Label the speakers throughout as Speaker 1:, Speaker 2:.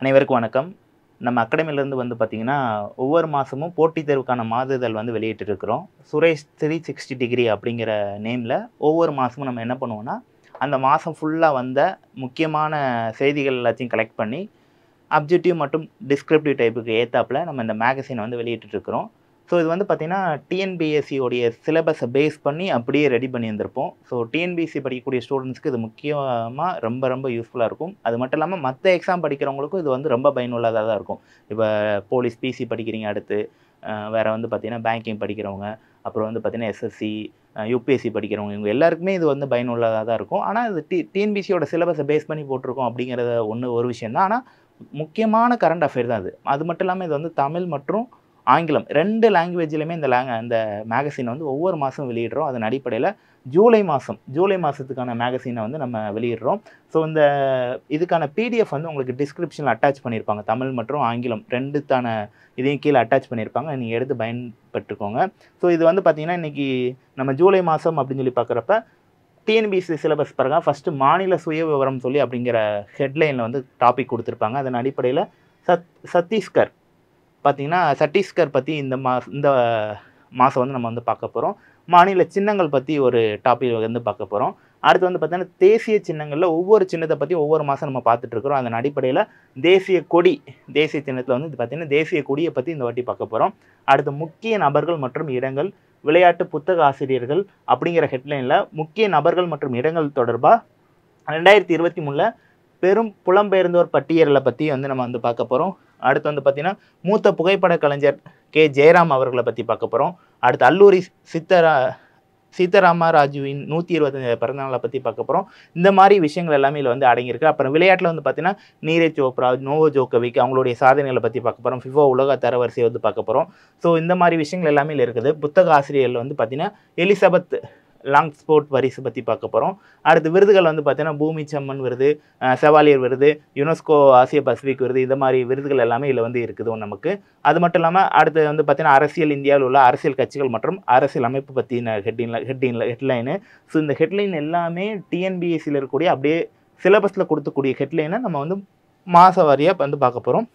Speaker 1: அனைவருக்கும் வணக்கம் நம்ம அகாடமிலேருந்து வந்து பார்த்திங்கன்னா ஒவ்வொரு மாதமும் போட்டித் தேர்வுக்கான மாததழ் வந்து வெளியிட்டு இருக்கிறோம் சுரேஷ் த்ரீ சிக்ஸ்டி டிகிரி அப்படிங்கிற நேமில் ஒவ்வொரு மாதமும் நம்ம என்ன பண்ணுவோம்னா அந்த மாதம் ஃபுல்லாக வந்த முக்கியமான செய்திகள் எல்லாத்தையும் கலெக்ட் பண்ணி அப்ஜெக்டிவ் மற்றும் டிஸ்கிரிப்டிவ் டைப்புக்கு ஏத்தாப்புல நம்ம இந்த மேகசினை வந்து வெளியிட்டு இருக்கிறோம் ஸோ இது வந்து பார்த்திங்கன்னா டிஎன்பிஎஸ்சியோடைய சிலபஸை பேஸ் பண்ணி அப்படியே ரெடி பண்ணி வந்திருப்போம் ஸோ டிஎன்பிஎஸ்சி படிக்கக்கூடிய ஸ்டூடெண்ட்ஸ்க்கு இது முக்கியமாக ரொம்ப ரொம்ப யூஸ்ஃபுல்லாக இருக்கும் அது மட்டும் இல்லாமல் மற்ற எக்ஸாம் படிக்கிறவங்களுக்கும் இது வந்து ரொம்ப பயனுள்ளதாக தான் இருக்கும் இப்போ போலீஸ் பிசி படிக்கிறீங்க அடுத்து அஹ் வேற வந்து பார்த்திங்கன்னா பேங்கிங் படிக்கிறவங்க அப்புறம் வந்து பார்த்திங்கன்னா எஸ்எஸ்சி யூபிஎஸ்சி படிக்கிறவங்க இவங்க எல்லாருக்குமே இது வந்து பயனுள்ளதாக தான் இருக்கும் ஆனால் இது டி டிஎன்பிசியோட சிலபஸை பேஸ் பண்ணி போட்டிருக்கோம் அப்படிங்கிறத ஒன்று ஒரு விஷயம் தான் ஆனால் முக்கியமான கரண்ட் அஃபேர் தான் அது அது மட்டும் இல்லாமல் இது வந்து தமிழ் மற்றும் ஆங்கிலம் ரெண்டு லாங்குவேஜ்லையுமே இந்த லேங் இந்த மேகசின் வந்து ஒவ்வொரு மாதம் வெளியிடுறோம் அதன் அடிப்படையில் ஜூலை மாதம் ஜூலை மாதத்துக்கான மேகசினை வந்து நம்ம வெளியிடுறோம் ஸோ இந்த இதுக்கான பிடிஎஃப் வந்து உங்களுக்கு டிஸ்கிரிப்ஷனில் அட்டாச் பண்ணியிருப்பாங்க தமிழ் மற்றும் ஆங்கிலம் ரெண்டுத்தான இதையும் கீழே அட்டாச் பண்ணியிருப்பாங்க நீங்கள் எடுத்து பயன்பட்டுக்கோங்க ஸோ இது வந்து பார்த்திங்கன்னா இன்றைக்கி நம்ம ஜூலை மாதம் அப்படின்னு சொல்லி பார்க்குறப்ப டிஎன்பிசி சிலபஸ் பிறகு ஃபஸ்ட்டு மாநில சுய விவரம் சொல்லி அப்படிங்கிற ஹெட்லைனில் வந்து டாபிக் கொடுத்துருப்பாங்க அதன் அடிப்படையில் சத் சத்தீஸ்கர் பார்த்தீங்கன்னா சத்தீஸ்கர் பற்றி இந்த மா இந்த மாதம் வந்து நம்ம வந்து பார்க்க போகிறோம் மாநில சின்னங்கள் பற்றி ஒரு டாபிக் வந்து பார்க்க போகிறோம் அடுத்து வந்து பார்த்தீங்கன்னா தேசிய சின்னங்களில் ஒவ்வொரு சின்னத்தை பற்றி ஒவ்வொரு மாதம் நம்ம பார்த்துட்டு இருக்கிறோம் அதன் அடிப்படையில் தேசிய கொடி தேசிய சின்னத்தில் வந்து பார்த்தீங்கன்னா தேசிய கொடியை பற்றி இந்த வாட்டி பார்க்க போகிறோம் அடுத்து முக்கிய நபர்கள் மற்றும் இடங்கள் விளையாட்டு புத்தக ஆசிரியர்கள் அப்படிங்கிற ஹெட்லைனில் முக்கிய நபர்கள் மற்றும் இடங்கள் தொடர்பாக ரெண்டாயிரத்தி இருபத்தி மூணில் பெரும் புலம்பெயர்ந்தோர் பட்டியலை பற்றி வந்து நம்ம வந்து பார்க்க போகிறோம் அடுத்து வந்து பார்த்திங்கன்னா மூத்த புகைப்பட கலைஞர் கே ஜெயராம் அவர்களை பற்றி பார்க்க போகிறோம் அடுத்து அல்லூரி சித்தரா சீதாராமராஜுவின் நூற்றி இருபத்தஞ்சு பிறந்தநாளை பற்றி பார்க்க போகிறோம் இந்த மாதிரி விஷயங்கள் எல்லாமே இதில் வந்து அடங்கியிருக்கு அப்புறம் விளையாட்டில் வந்து பார்த்தீங்கன்னா நீரஜ் சோப்ரா நோவோ ஜோக்கோவிக் அவங்களுடைய சாதனைகளை பற்றி பார்க்க போகிறோம் ஃபிஃபோ உலக தரவரிசையை வந்து பார்க்க போகிறோம் ஸோ இந்த மாதிரி விஷயங்கள் எல்லாமே இதில் இருக்குது புத்தக ஆசிரியர்கள் வந்து பார்த்தீங்கன்னா எலிசபெத் லாங் ஸ்போர்ட் வரிசை பற்றி பார்க்க போகிறோம் அடுத்து விருதுகள் வந்து பார்த்தீங்கன்னா பூமி சம்மன் விருது அஹ் செவாலியர் விருது யுனெஸ்கோ ஆசிய பசிபிக் விருது இந்த மாதிரி விருதுகள் எல்லாமே இதில் வந்து இருக்குது நமக்கு அது மட்டும் இல்லாமல் அடுத்து வந்து பார்த்தீங்கன்னா அரசியல் இந்தியாவில் உள்ள அரசியல் கட்சிகள் மற்றும் அரசியல் அமைப்பு பற்றின ஹெட்டிங்கில் ஹெட்டிங்கில் ஹெட்லைனு ஸோ இந்த ஹெட்லைன் எல்லாமே டிஎன்பிஎஸ்சியில் இருக்கக்கூடிய அப்படியே சிலபஸில் கொடுக்கக்கூடிய ஹெட்லைனை நம்ம வந்து மாத வாரியாக வந்து பார்க்க போகிறோம்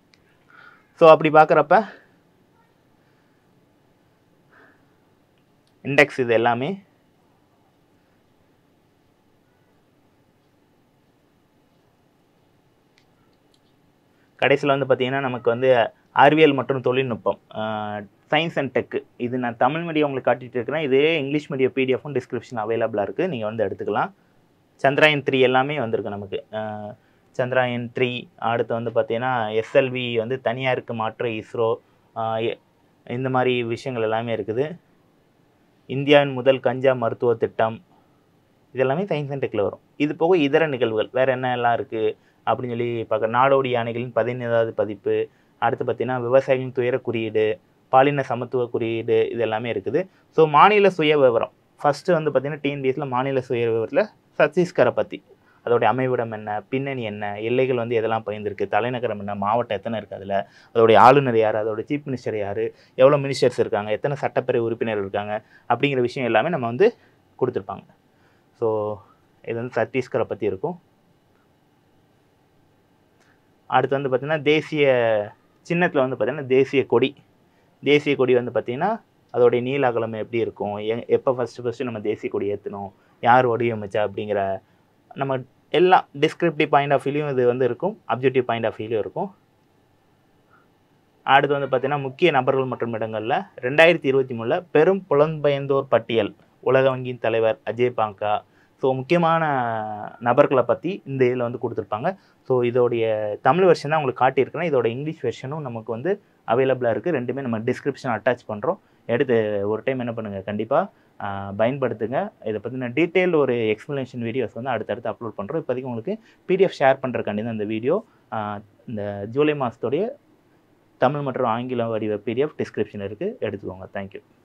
Speaker 1: ஸோ அப்படி பார்க்குறப்ப இண்டெக்ஸ் இது எல்லாமே கடைசியில் வந்து பார்த்திங்கன்னா நமக்கு வந்து அறிவியல் மற்றும் தொழில்நுட்பம் சயின்ஸ் அண்ட் டெக்கு இது நான் தமிழ் மீடியம் உங்களுக்கு காட்டிட்டு இருக்கிறேன் இதே இங்கிலீஷ் மீடியம் பிடிஎஃப்பும் டிஸ்கிரிப்ஷன் அவைலபிளாக இருக்குது நீங்கள் வந்து எடுத்துக்கலாம் சந்திராயன் த்ரீ எல்லாமே வந்திருக்கு நமக்கு அஹ், சந்திராயன் த்ரீ அடுத்து வந்து பார்த்திங்கன்னா எஸ்எல்வி வந்து தனியாருக்கு மாற்ற இஸ்ரோ அஹ், எ- இந்த மாதிரி விஷயங்கள் எல்லாமே இருக்குது இந்தியாவின் முதல் கஞ்சா மருத்துவ திட்டம் இதெல்லாமே சயின்ஸ் அண்ட் டெக்கில் வரும் இது போக இதர நிகழ்வுகள் வேறு என்ன எல்லாம் இருக்குது அப்படின்னு சொல்லி பார்க்க நாடோடி யானைகளின் பதினேழாவது பதிப்பு அடுத்து பார்த்தீங்கன்னா விவசாயிகளின் துயர குறியீடு பாலின சமத்துவ குறியீடு இது எல்லாமே இருக்குது ஸோ மாநில சுய விவரம் ஃபஸ்ட்டு வந்து பார்த்தீங்கன்னா டிஎன்பிஎஸ்சில் மாநில சுய விவரத்தில் சத்தீஸ்கரை பற்றி அதோடைய அமைவிடம் என்ன பின்னணி என்ன எல்லைகள் வந்து எதெல்லாம் பயந்துருக்கு தலைநகரம் என்ன மாவட்டம் எத்தனை இருக்குது அதில் அதோடைய ஆளுநர் யார் அதோட சீஃப் மினிஸ்டர் யார் எவ்வளோ மினிஸ்டர்ஸ் இருக்காங்க எத்தனை சட்டப்பேரவை உறுப்பினர் இருக்காங்க அப்படிங்கிற விஷயம் எல்லாமே நம்ம வந்து கொடுத்துருப்பாங்க ஸோ இது வந்து சத்தீஸ்கரை பற்றி இருக்கும் அடுத்து வந்து பார்த்திங்கன்னா தேசிய சின்னத்தில் வந்து பார்த்திங்கன்னா தேசிய கொடி தேசிய கொடி வந்து பார்த்திங்கன்னா அதோடைய நீல அகலம் எப்படி இருக்கும் எ எப்போ ஃபஸ்ட்டு ஃபஸ்ட்டு நம்ம தேசிய கொடி ஏற்றணும் யார் வடிவமைச்சா அப்படிங்கிற நம்ம எல்லாம் டிஸ்கிரிப்டிவ் பாயிண்ட் ஆஃப் வியூலையும் இது வந்து இருக்கும் அப்ஜெக்டிவ் பாயிண்ட் ஆஃப் வியூலையும் இருக்கும் அடுத்து வந்து பார்த்திங்கன்னா முக்கிய நபர்கள் மற்றும் இடங்களில் ரெண்டாயிரத்தி இருபத்தி மூணில் பெரும் புலம்பெயர்ந்தோர் பட்டியல் உலக வங்கியின் தலைவர் அஜய் பாங்கா ஸோ முக்கியமான நபர்களை பற்றி இந்த இதில் வந்து கொடுத்துருப்பாங்க ஸோ இதோடைய தமிழ் வெர்ஷன் தான் உங்களுக்கு காட்டியிருக்கிறேன் இதோட இங்கிலீஷ் வெர்ஷனும் நமக்கு வந்து அவைலபிளாக இருக்குது ரெண்டுமே நம்ம டிஸ்கிரிப்ஷன் அட்டாச் பண்ணுறோம் எடுத்து ஒரு டைம் என்ன பண்ணுங்கள் கண்டிப்பாக பயன்படுத்துங்க இதை பற்றின டீட்டெயில் ஒரு எக்ஸ்ப்ளனேஷன் வீடியோஸ் வந்து அடுத்தடுத்து அப்லோட் பண்ணுறோம் இப்போதைக்கு உங்களுக்கு பிடிஎஃப் ஷேர் பண்ணுறக்காண்டி தான் இந்த வீடியோ இந்த ஜூலை மாதத்துடைய தமிழ் மற்றும் ஆங்கிலம் வடிவ பிடிஎஃப் டிஸ்கிரிப்ஷன் இருக்குது எடுத்துக்கோங்க தேங்க்யூ